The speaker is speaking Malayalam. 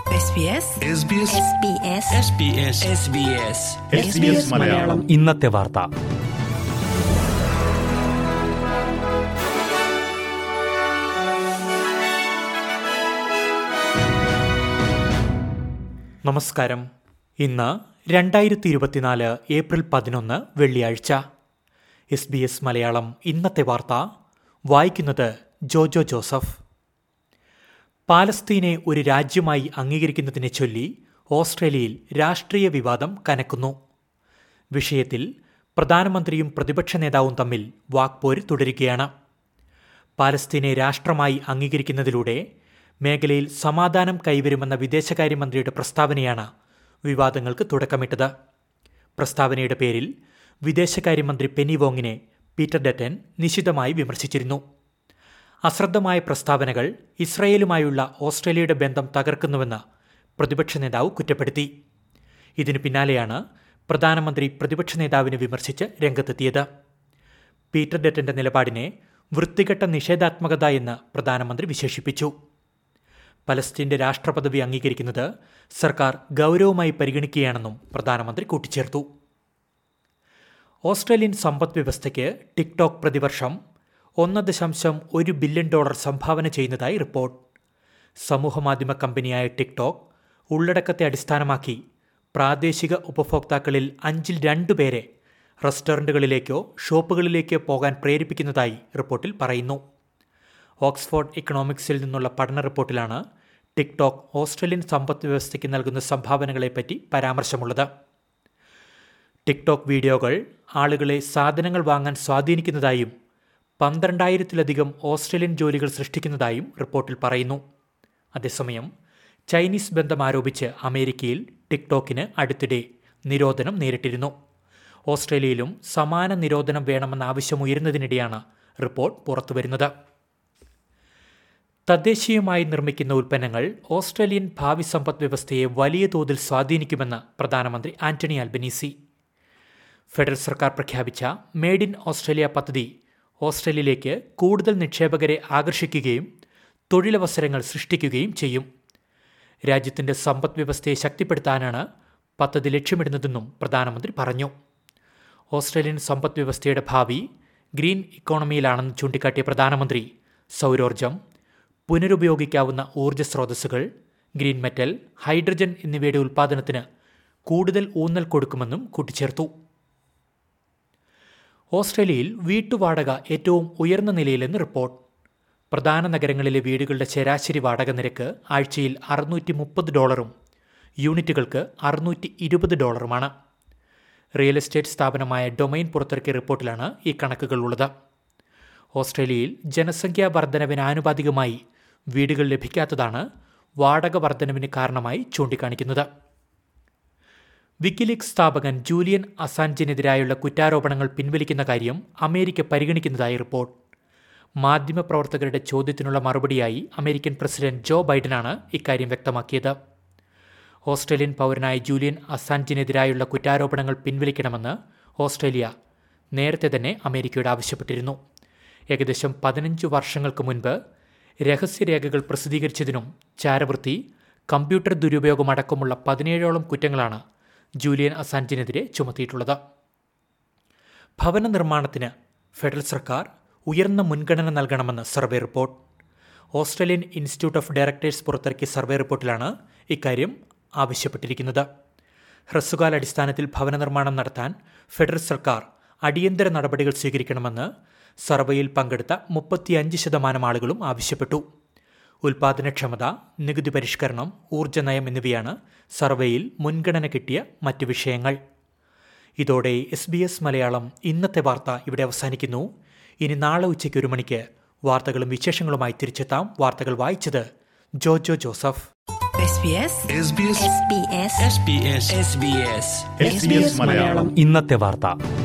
SBS SBS SBS മലയാളം ഇന്നത്തെ വാർത്ത നമസ്കാരം ഇന്ന് രണ്ടായിരത്തി ഇരുപത്തിനാല് ഏപ്രിൽ പതിനൊന്ന് വെള്ളിയാഴ്ച എസ് ബി എസ് മലയാളം ഇന്നത്തെ വാർത്ത വായിക്കുന്നത് ജോജോ ജോസഫ് പാലസ്തീനെ ഒരു രാജ്യമായി അംഗീകരിക്കുന്നതിനെ ചൊല്ലി ഓസ്ട്രേലിയയിൽ രാഷ്ട്രീയ വിവാദം കനക്കുന്നു വിഷയത്തിൽ പ്രധാനമന്ത്രിയും പ്രതിപക്ഷ നേതാവും തമ്മിൽ വാക്പോര് തുടരുകയാണ് പാലസ്തീനെ രാഷ്ട്രമായി അംഗീകരിക്കുന്നതിലൂടെ മേഖലയിൽ സമാധാനം കൈവരുമെന്ന വിദേശകാര്യമന്ത്രിയുടെ പ്രസ്താവനയാണ് വിവാദങ്ങൾക്ക് തുടക്കമിട്ടത് പ്രസ്താവനയുടെ പേരിൽ വിദേശകാര്യമന്ത്രി പെനി വോങ്ങിനെ പീറ്റർ ഡറ്റൻ നിശിതമായി വിമർശിച്ചിരുന്നു അശ്രദ്ധമായ പ്രസ്താവനകൾ ഇസ്രയേലുമായുള്ള ഓസ്ട്രേലിയയുടെ ബന്ധം തകർക്കുന്നുവെന്ന് പ്രതിപക്ഷ നേതാവ് കുറ്റപ്പെടുത്തി ഇതിനു പിന്നാലെയാണ് പ്രധാനമന്ത്രി പ്രതിപക്ഷ നേതാവിനെ വിമർശിച്ച് രംഗത്തെത്തിയത് പീറ്റർ ഡറ്റന്റെ നിലപാടിനെ വൃത്തികെട്ട നിഷേധാത്മകത എന്ന് പ്രധാനമന്ത്രി വിശേഷിപ്പിച്ചു പലസ്തീന്റെ രാഷ്ട്രപദവി അംഗീകരിക്കുന്നത് സർക്കാർ ഗൗരവമായി പരിഗണിക്കുകയാണെന്നും പ്രധാനമന്ത്രി കൂട്ടിച്ചേർത്തു ഓസ്ട്രേലിയൻ സമ്പദ് വ്യവസ്ഥയ്ക്ക് ടിക്ടോക്ക് പ്രതിവർഷം ഒന്ന് ദശാംശം ഒരു ബില്യൺ ഡോളർ സംഭാവന ചെയ്യുന്നതായി റിപ്പോർട്ട് സമൂഹമാധ്യമ കമ്പനിയായ ടിക്ടോക്ക് ഉള്ളടക്കത്തെ അടിസ്ഥാനമാക്കി പ്രാദേശിക ഉപഭോക്താക്കളിൽ അഞ്ചിൽ രണ്ടുപേരെ റെസ്റ്റോറൻറ്റുകളിലേക്കോ ഷോപ്പുകളിലേക്കോ പോകാൻ പ്രേരിപ്പിക്കുന്നതായി റിപ്പോർട്ടിൽ പറയുന്നു ഓക്സ്ഫോർഡ് ഇക്കണോമിക്സിൽ നിന്നുള്ള പഠന റിപ്പോർട്ടിലാണ് ടിക്ടോക്ക് ഓസ്ട്രേലിയൻ സമ്പദ് വ്യവസ്ഥയ്ക്ക് നൽകുന്ന സംഭാവനകളെപ്പറ്റി പരാമർശമുള്ളത് ടിക്ടോക്ക് വീഡിയോകൾ ആളുകളെ സാധനങ്ങൾ വാങ്ങാൻ സ്വാധീനിക്കുന്നതായും പന്ത്രണ്ടായിരത്തിലധികം ഓസ്ട്രേലിയൻ ജോലികൾ സൃഷ്ടിക്കുന്നതായും റിപ്പോർട്ടിൽ പറയുന്നു അതേസമയം ചൈനീസ് ബന്ധം ആരോപിച്ച് അമേരിക്കയിൽ ടിക്ടോക്കിന് അടുത്തിടെ നിരോധനം നേരിട്ടിരുന്നു ഓസ്ട്രേലിയയിലും സമാന നിരോധനം വേണമെന്ന ആവശ്യമുയരുന്നതിനിടെയാണ് റിപ്പോർട്ട് പുറത്തുവരുന്നത് തദ്ദേശീയമായി നിർമ്മിക്കുന്ന ഉൽപ്പന്നങ്ങൾ ഓസ്ട്രേലിയൻ ഭാവി സമ്പദ് വ്യവസ്ഥയെ വലിയ തോതിൽ സ്വാധീനിക്കുമെന്ന് പ്രധാനമന്ത്രി ആന്റണി അൽബനീസി ഫെഡറൽ സർക്കാർ പ്രഖ്യാപിച്ച മെയ്ഡ് ഇൻ ഓസ്ട്രേലിയ പദ്ധതി ഓസ്ട്രേലിയയിലേക്ക് കൂടുതൽ നിക്ഷേപകരെ ആകർഷിക്കുകയും തൊഴിലവസരങ്ങൾ സൃഷ്ടിക്കുകയും ചെയ്യും രാജ്യത്തിൻ്റെ സമ്പദ് വ്യവസ്ഥയെ ശക്തിപ്പെടുത്താനാണ് പദ്ധതി ലക്ഷ്യമിടുന്നതെന്നും പ്രധാനമന്ത്രി പറഞ്ഞു ഓസ്ട്രേലിയൻ സമ്പദ് വ്യവസ്ഥയുടെ ഭാവി ഗ്രീൻ ഇക്കോണമിയിലാണെന്ന് ചൂണ്ടിക്കാട്ടിയ പ്രധാനമന്ത്രി സൗരോർജം പുനരുപയോഗിക്കാവുന്ന ഊർജ്ജ സ്രോതസ്സുകൾ ഗ്രീൻ മെറ്റൽ ഹൈഡ്രജൻ എന്നിവയുടെ ഉൽപ്പാദനത്തിന് കൂടുതൽ ഊന്നൽ കൊടുക്കുമെന്നും കൂട്ടിച്ചേർത്തു ഓസ്ട്രേലിയയിൽ വീട്ടുവാടക ഏറ്റവും ഉയർന്ന നിലയിലെന്ന് റിപ്പോർട്ട് പ്രധാന നഗരങ്ങളിലെ വീടുകളുടെ ശരാശരി വാടക നിരക്ക് ആഴ്ചയിൽ അറുന്നൂറ്റി മുപ്പത് ഡോളറും യൂണിറ്റുകൾക്ക് അറുന്നൂറ്റി ഇരുപത് ഡോളറുമാണ് റിയൽ എസ്റ്റേറ്റ് സ്ഥാപനമായ ഡൊമൈൻ പുറത്തിറക്കിയ റിപ്പോർട്ടിലാണ് ഈ കണക്കുകൾ ഉള്ളത് ഓസ്ട്രേലിയയിൽ ജനസംഖ്യാ വർധനവിന് ആനുപാതികമായി വീടുകൾ ലഭിക്കാത്തതാണ് വാടക വർധനവിന് കാരണമായി ചൂണ്ടിക്കാണിക്കുന്നത് വിക്കിലീക്സ് സ്ഥാപകൻ ജൂലിയൻ അസാൻജിനെതിരായുള്ള കുറ്റാരോപണങ്ങൾ പിൻവലിക്കുന്ന കാര്യം അമേരിക്ക പരിഗണിക്കുന്നതായി റിപ്പോർട്ട് മാധ്യമപ്രവർത്തകരുടെ ചോദ്യത്തിനുള്ള മറുപടിയായി അമേരിക്കൻ പ്രസിഡന്റ് ജോ ബൈഡനാണ് ഇക്കാര്യം വ്യക്തമാക്കിയത് ഓസ്ട്രേലിയൻ പൗരനായ ജൂലിയൻ അസാൻജിനെതിരായുള്ള കുറ്റാരോപണങ്ങൾ പിൻവലിക്കണമെന്ന് ഓസ്ട്രേലിയ നേരത്തെ തന്നെ അമേരിക്കയോട് ആവശ്യപ്പെട്ടിരുന്നു ഏകദേശം പതിനഞ്ച് വർഷങ്ങൾക്ക് മുൻപ് രഹസ്യരേഖകൾ പ്രസിദ്ധീകരിച്ചതിനും ചാരവൃത്തി കമ്പ്യൂട്ടർ ദുരുപയോഗമടക്കമുള്ള പതിനേഴോളം കുറ്റങ്ങളാണ് ജൂലിയൻ അസാൻജിനെതിരെ ചുമത്തിയിട്ടുള്ളത് ഭവന നിർമ്മാണത്തിന് ഫെഡറൽ സർക്കാർ ഉയർന്ന മുൻഗണന നൽകണമെന്ന് survey report Australian institute of directors പുറത്തിറക്കിയ സർവേ റിപ്പോർട്ടിലാണ് ഇക്കാര്യം ആവശ്യപ്പെട്ടിരിക്കുന്നത് ഹ്രസ്വകാലാടിസ്ഥാനത്തിൽ ഭവന നിർമ്മാണം നടത്താൻ ഫെഡറൽ സർക്കാർ അടിയന്തര നടപടികൾ സ്വീകരിക്കണമെന്ന് സർവേയിൽ പങ്കെടുത്ത മുപ്പത്തിയഞ്ച് ശതമാനം ആളുകളും ആവശ്യപ്പെട്ടു ഉൽപാദനക്ഷമത നികുതി പരിഷ്കരണം ഊർജ്ജ നയം എന്നിവയാണ് സർവേയിൽ മുൻഗണന കിട്ടിയ മറ്റ് വിഷയങ്ങൾ ഇതോടെ എസ് ബി എസ് മലയാളം ഇന്നത്തെ വാർത്ത ഇവിടെ അവസാനിക്കുന്നു ഇനി നാളെ ഉച്ചയ്ക്ക് ഒരു മണിക്ക് വാർത്തകളും വിശേഷങ്ങളുമായി തിരിച്ചെത്താം വാർത്തകൾ വായിച്ചത് ജോജോ ജോസഫ് SBS SBS ഇന്നത്തെ വാർത്ത